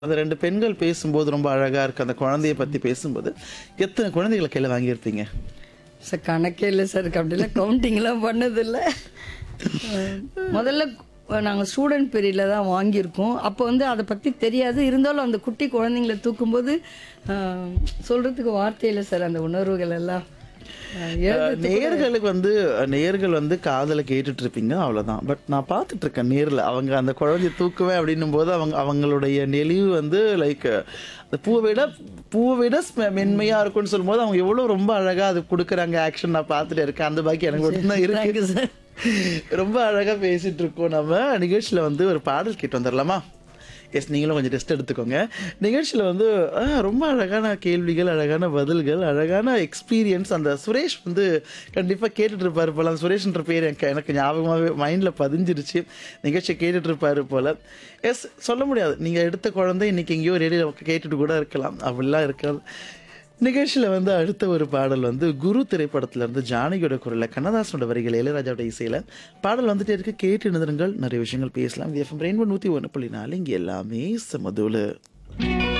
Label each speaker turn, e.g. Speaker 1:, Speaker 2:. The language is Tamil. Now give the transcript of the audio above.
Speaker 1: அந்த ரெண்டு பெண்கள் பேசும்போது ரொம்ப அழகா இருக்கு அந்த குழந்தைய பத்தி பேசும்போது எத்தனை குழந்தைகளை கையில வாங்கியிருப்பீங்க
Speaker 2: சார் கணக்கே இல்லை சார் அப்படிலாம் கவுண்டிங்லாம் பண்ணதில்லை முதல்ல நாங்கள் ஸ்டூடெண்ட் பீரியடில் தான் வாங்கியிருக்கோம் அப்போ வந்து அதை பற்றி தெரியாது இருந்தாலும் அந்த குட்டி குழந்தைங்கள தூக்கும்போது அஹ், சொல்றதுக்கு வார்த்தை இல்லை சார் அந்த உணர்வுகள் எல்லாம் அஹ், எழுதுறதுக்கு
Speaker 1: நேர்களுக்கு வந்து நேர்கள் வந்து காதல கேட்டுட்டு இருப்பீங்க அவ்வளவுதான் பட் நான் பார்த்துட்டு இருக்கேன் நேர்ல அவங்க அந்த குழந்தைய தூக்குவேன் அப்படின்னும் போது அவங்க அவங்களுடைய நெளிவு வந்து லைக் அந்த பூவை விட பூவை விட ஸ்மெ- மென்மையா இருக்கும்னு சொல்லும்போது அவங்க எவ்வளவு ரொம்ப அழகா அது கொடுக்குறாங்க ஆக்ஷன் நான் பார்த்துட்டு இருக்கேன் அந்த பாக்கி எனக்கு மட்டும்தான் இருக்கு
Speaker 2: தேங்க்யூ சார்
Speaker 1: ரொம்ப அழகா பேசிட்டு இருக்கோம் நம்ம நிகழ்ச்சியில வந்து ஒரு பாடல் கேட்டு வந்துடலாமா எஸ் நீங்களும் கொஞ்சம் ரெஸ்ட் எடுத்துக்கோங்க நிகழ்ச்சியில் வந்து ஆ, ரொம்ப அழகான கேள்விகள் அழகான பதில்கள் அழகான எக்ஸ்பீரியன்ஸ் அந்த சுரேஷ் வந்து கண்டிப்பாக கேட்டுட்டு இருப்பாரு போல அந்த சுரேஷ்ன்ற பேர் எனக்கு எனக்கு ஞாபகமாகவே மைண்டில் பதிஞ்சிருச்சு நிகழ்ச்சியை கேட்டுட்டு இருப்பாரு போல எஸ் சொல்ல முடியாது நீங்கள் எடுத்த குழந்தை இன்னைக்கு எங்கேயோ ரேடியோ கேட்டுட்டு கூட இருக்கலாம் அப்படிலாம் இருக்காது நிகழ்ச்சியில் வந்து அடுத்த ஒரு பாடல் வந்து குரு திரைப்படத்துல இருந்து ஜானகியோட குரலில் கண்ணதாசனோட வரிகள் இளையராஜாவோட இசையில் பாடல் வந்துட்டே இருக்கு கேட்டு நிறுங்கள் நிறைய விஷயங்கள் பேசலாம் இது எஃப்எம் ரெயின்போ நூற்றி ஒன்று புள்ளி நாலு இங்கே எல்லாமே சமதுல